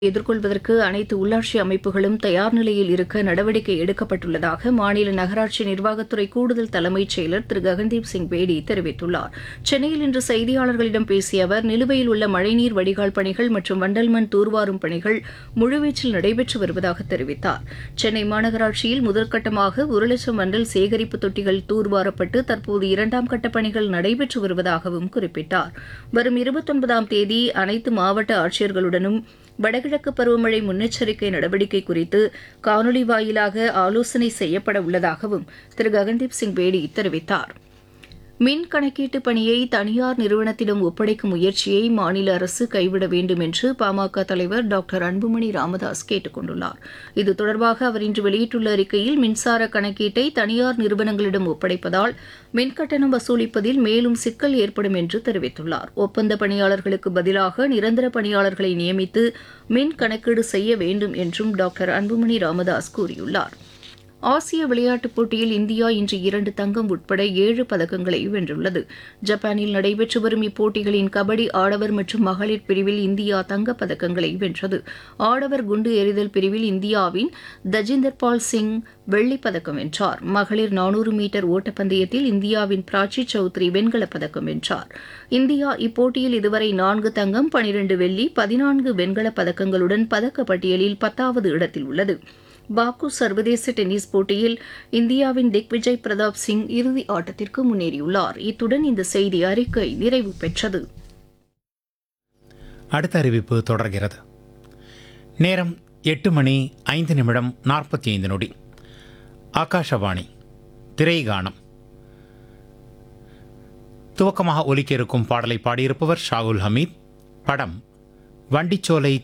எதிர்கொள்வதற்கு அனைத்து உள்ளாட்சி அமைப்புகளும் தயார் நிலையில் இருக்க நடவடிக்கை எடுக்கப்பட்டுள்ளதாக மாநில நகராட்சி நிர்வாகத்துறை கூடுதல் தலைமைச் செயலர் திரு ககன்தீப் சிங் பேடி தெரிவித்துள்ளார் சென்னையில் இன்று செய்தியாளர்களிடம் பேசிய அவர் நிலுவையில் உள்ள மழைநீர் வடிகால் பணிகள் மற்றும் வண்டல் மண் தூர்வாரும் பணிகள் முழுவீச்சில் நடைபெற்று வருவதாக தெரிவித்தார் சென்னை மாநகராட்சியில் முதற்கட்டமாக ஒரு லட்சம் வண்டல் சேகரிப்பு தொட்டிகள் தூர்வாரப்பட்டு தற்போது இரண்டாம் கட்ட பணிகள் நடைபெற்று வருவதாகவும் குறிப்பிட்டார் வரும் இருபத்தொன்பதாம் தேதி அனைத்து மாவட்ட ஆட்சியர்களுடனும் வடகிழக்கு பருவமழை முன்னெச்சரிக்கை நடவடிக்கை குறித்து காணொலி வாயிலாக ஆலோசனை செய்யப்பட உள்ளதாகவும் திரு ககன்தீப் சிங் பேடி தெரிவித்தார் மின் கணக்கீட்டு பணியை தனியார் நிறுவனத்திடம் ஒப்படைக்கும் முயற்சியை மாநில அரசு கைவிட வேண்டும் என்று பாமக தலைவர் டாக்டர் அன்புமணி ராமதாஸ் கேட்டுக் கொண்டுள்ளார் இது தொடர்பாக அவர் இன்று வெளியிட்டுள்ள அறிக்கையில் மின்சார கணக்கீட்டை தனியார் நிறுவனங்களிடம் ஒப்படைப்பதால் மின்கட்டணம் வசூலிப்பதில் மேலும் சிக்கல் ஏற்படும் என்று தெரிவித்துள்ளார் ஒப்பந்த பணியாளர்களுக்கு பதிலாக நிரந்தர பணியாளர்களை நியமித்து மின் கணக்கீடு செய்ய வேண்டும் என்றும் டாக்டர் அன்புமணி ராமதாஸ் கூறியுள்ளார் ஆசிய விளையாட்டுப் போட்டியில் இந்தியா இன்று இரண்டு தங்கம் உட்பட ஏழு பதக்கங்களை வென்றுள்ளது ஜப்பானில் நடைபெற்று வரும் இப்போட்டிகளின் கபடி ஆடவர் மற்றும் மகளிர் பிரிவில் இந்தியா தங்கப் பதக்கங்களை வென்றது ஆடவர் குண்டு எறிதல் பிரிவில் இந்தியாவின் தஜிந்தர் பால் சிங் வெள்ளிப் பதக்கம் வென்றார் மகளிர் நானூறு மீட்டர் ஓட்டப்பந்தயத்தில் இந்தியாவின் பிராச்சி சௌத்ரி வெண்கலப் பதக்கம் வென்றார் இந்தியா இப்போட்டியில் இதுவரை நான்கு தங்கம் பனிரண்டு வெள்ளி பதினான்கு வெண்கலப் பதக்கங்களுடன் பதக்கப்பட்டியலில் பத்தாவது இடத்தில் உள்ளது பாக்கு சர்வதேச டென்னிஸ் போட்டியில் இந்தியாவின் திக்விஜய் பிரதாப் சிங் இறுதி ஆட்டத்திற்கு முன்னேறியுள்ளார் இத்துடன் இந்த செய்தி அறிக்கை நிறைவு பெற்றது அடுத்த அறிவிப்பு தொடர்கிறது நேரம் எட்டு மணி ஐந்து நிமிடம் நாற்பத்தி ஐந்து நொடி ஆகாஷவாணி திரைகானம் துவக்கமாக ஒலிக்க இருக்கும் பாடலை பாடியிருப்பவர் ஷாகுல் ஹமீத் படம் வண்டிச்சோலை